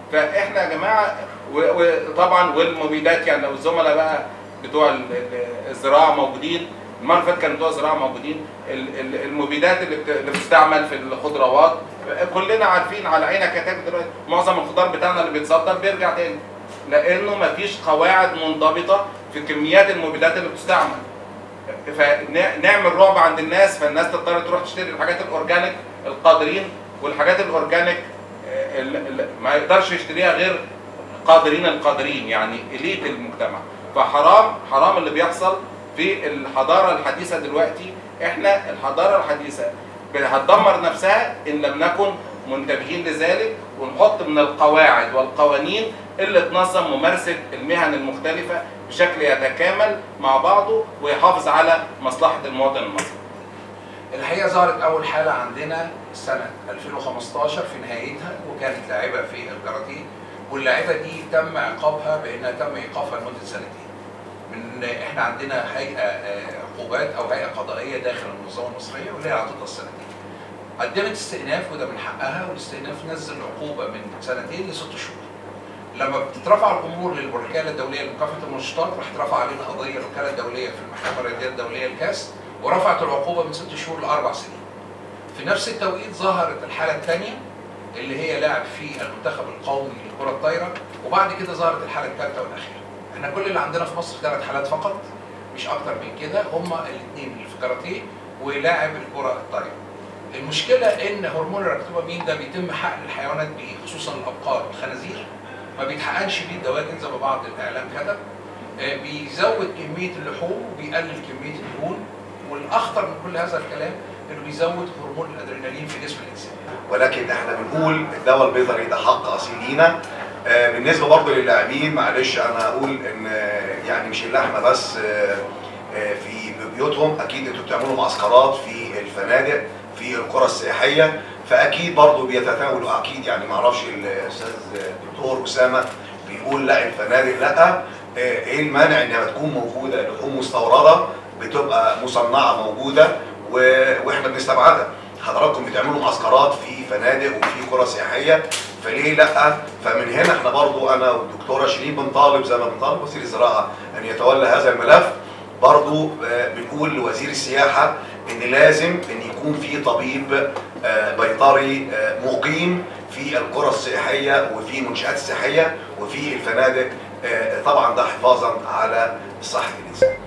فاحنا يا جماعه و- وطبعا والمبيدات يعني لو الزملاء بقى بتوع ال- ال- الزراعه موجودين المره اللي فاتت كان بتوع الزراعه موجودين ال- ال- المبيدات اللي بت- اللي بتستعمل في الخضروات كلنا عارفين على عينك يا تاجر دلوقتي معظم الخضار بتاعنا اللي بيتصدر بيرجع تاني لانه مفيش قواعد منضبطه في كميات المبيدات اللي بتستعمل فنعمل رعب عند الناس فالناس تضطر تروح تشتري الحاجات الاورجانيك القادرين والحاجات الاورجانيك آه، ال- ال- ما يقدرش يشتريها غير قادرين القادرين يعني اليت المجتمع فحرام حرام اللي بيحصل في الحضاره الحديثه دلوقتي احنا الحضاره الحديثه هتدمر نفسها ان لم نكن منتبهين لذلك ونحط من القواعد والقوانين اللي تنظم ممارسه المهن المختلفه بشكل يتكامل مع بعضه ويحافظ على مصلحه المواطن المصري. الحقيقه ظهرت اول حاله عندنا سنه 2015 في نهايتها وكانت لاعبه في الكاراتيه واللاعبه دي تم عقابها بانها تم ايقافها لمده سنتين. من احنا عندنا هيئه آه، عقوبات او هيئه قضائيه داخل المنظمه المصريه واللي هي اعطتها السنتين. قدمت استئناف وده من حقها والاستئناف نزل العقوبه من سنتين لست شهور. لما بتترفع الامور للوكاله الدوليه لمكافحه المنشطات راح ترفع علينا قضيه الوكاله الدوليه في المحكمه الرياضيه الدوليه الكاس ورفعت العقوبه من ست شهور لاربع سنين. في نفس التوقيت ظهرت الحاله الثانيه اللي هي لاعب في المنتخب القومي للكره الطايره وبعد كده ظهرت الحاله الثالثه والاخيره. احنا كل اللي عندنا في مصر ثلاث حالات فقط مش اكتر من كده هما الاثنين اللي في كاراتيه ولاعب الكره الطايره. المشكله ان هرمون الركتوبامين ده بيتم حقن الحيوانات بيه خصوصا الابقار والخنازير ما بيتحقنش بيه الدواجن زي ما بعض الاعلام كتب آه، بيزود كميه اللحوم وبيقلل كميه الدهون والاخطر من كل هذا الكلام انه بيزود هرمون الادرينالين في جسم الانسان ولكن احنا بنقول الدواء البيطري ده حق اصيل لينا آه، بالنسبه برضه للاعبين معلش انا اقول ان آه، يعني مش اللحمه بس آه، آه، في بيوتهم اكيد انتوا بتعملوا معسكرات في الفنادق في القرى السياحيه فاكيد برضه بيتناولوا اكيد يعني ما اعرفش الاستاذ الدكتور اسامه بيقول لا الفنادق لا آه، ايه المانع انها تكون موجوده لحوم مستورده بتبقى مصنعه موجوده و- واحنا بنستبعدها حضراتكم بتعملوا معسكرات في فنادق وفي قرى سياحيه فليه لا فمن هنا احنا برضو انا والدكتوره شيرين بنطالب زي ما بنطالب وزير الزراعه ان يتولى هذا الملف برضو آه، بنقول لوزير السياحه ان لازم ان يكون في طبيب آه، بيطري آه، مقيم في القرى السياحيه وفي المنشات السياحيه وفي الفنادق آه، طبعا ده حفاظا على صحه الانسان